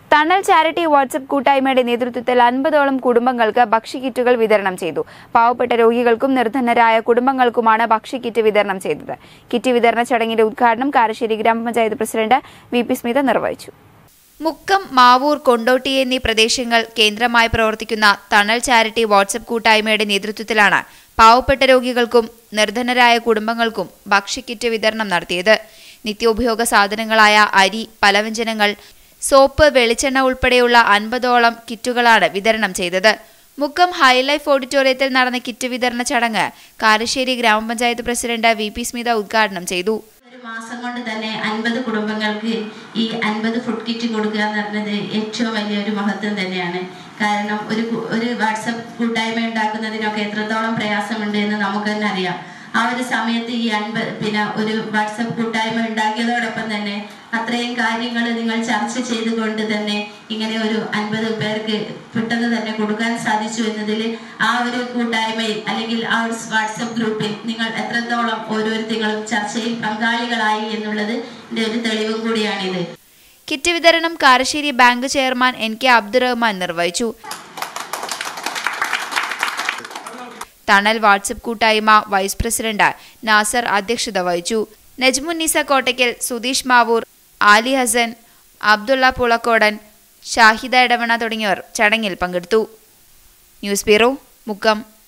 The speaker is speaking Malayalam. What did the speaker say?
തണൽ ചാരിറ്റി വാട്സപ്പ് കൂട്ടായ്മയുടെ നേതൃത്വത്തിൽ അൻപതോളം കുടുംബങ്ങൾക്ക് ഭക്ഷ്യക്കിറ്റുകൾ വിതരണം ചെയ്തു പാവപ്പെട്ട രോഗികൾക്കും നിർധനരായ കുടുംബങ്ങൾക്കുമാണ് ഭക്ഷ്യക്കിറ്റ് വിതരണം ചെയ്തത് കിറ്റ് വിതരണ ചടങ്ങിന്റെ ഉദ്ഘാടനം കാരശ്ശേരി ഗ്രാമപഞ്ചായത്ത് പ്രസിഡന്റ് വി പി സ്മിത നിർവഹിച്ചു മുക്കം മാവൂർ കൊണ്ടോട്ടി എന്നീ പ്രദേശങ്ങൾ കേന്ദ്രമായി പ്രവർത്തിക്കുന്ന തണൽ ചാരിറ്റി വാട്സപ്പ് കൂട്ടായ്മയുടെ നേതൃത്വത്തിലാണ് പാവപ്പെട്ട രോഗികൾക്കും നിർധനരായ കുടുംബങ്ങൾക്കും ഭക്ഷ്യക്കിറ്റ് വിതരണം നടത്തിയത് നിത്യോപയോഗ സാധനങ്ങളായ അരി പലവ്യഞ്ജനങ്ങൾ സോപ്പ് വെളിച്ചെണ്ണ ഉൾപ്പെടെയുള്ള അൻപതോളം കിറ്റുകളാണ് വിതരണം ചെയ്തത് മുക്കം ഹൈലൈഫ് ഓഡിറ്റോറിയത്തിൽ നടന്ന കിറ്റ് വിതരണ ചടങ്ങ് കാരശ്ശേരി ഗ്രാമപഞ്ചായത്ത് പ്രസിഡന്റ് വി പി സ്മിത ഉദ്ഘാടനം ചെയ്തു ഒരു മാസം കൊണ്ട് തന്നെ അൻപത് കുടുംബങ്ങൾക്ക് ഈ അൻപത് ഫുഡ് കിറ്റ് കൊടുക്കുക എന്ന് പറഞ്ഞത് ഏറ്റവും വലിയൊരു മഹത്വം തന്നെയാണ് കാരണം ഒരു കു- ഒരു വാട്സപ്പ് കൂട്ടായ്മ ഉണ്ടാക്കുന്നതിനൊക്കെ എത്രത്തോളം പ്രയാസമുണ്ട് എന്ന് നമുക്ക് തന്നെ അറിയാം ആ ഒരു സമയത്ത് ഈ അൻപത് പിന്നെ ഒരു വാട്സപ്പ് കൂട്ടായ്മ ഉണ്ടാക്കിയതോടൊപ്പം തന്നെ അത്രയും കാര്യങ്ങൾ നിങ്ങൾ ചർച്ച ചെയ്തുകൊണ്ട് തന്നെ ഇങ്ങനെ ഒരു അൻപത് പേർക്ക് പെട്ടെന്ന് തന്നെ കൊടുക്കാൻ സാധിച്ചു എന്നതിൽ ആ ഒരു കൂട്ടായ്മയിൽ അല്ലെങ്കിൽ ആ ഒരു വാട്സപ്പ് ഗ്രൂപ്പിൽ നിങ്ങൾ എത്രത്തോളം ഓരോരുത്തരും ചർച്ചയിൽ പങ്കാളികളായി എന്നുള്ളത് ഇതിന്റെ ഒരു തെളിവും കൂടിയാണിത് കിറ്റ് വിതരണം Karassery bank chairman N K Abdurahman നിർവഹിച്ചു തണൽ വാട്സപ്പ് കൂട്ടായ്മ വൈസ് പ്രസിഡന്റ് നാസർ അധ്യക്ഷത വഹിച്ചു നജ്മുന്നിസ കോട്ടയ്ക്കൽ സുധീഷ് മാവൂർ ആലി ഹസൻ അബ്ദുള്ള പുളക്കോടൻ ഷാഹിദ ഇടവണ തുടങ്ങിയവർ ചടങ്ങിൽ പങ്കെടുത്തു ന്യൂസ് ബ്യൂറോ മുക്കം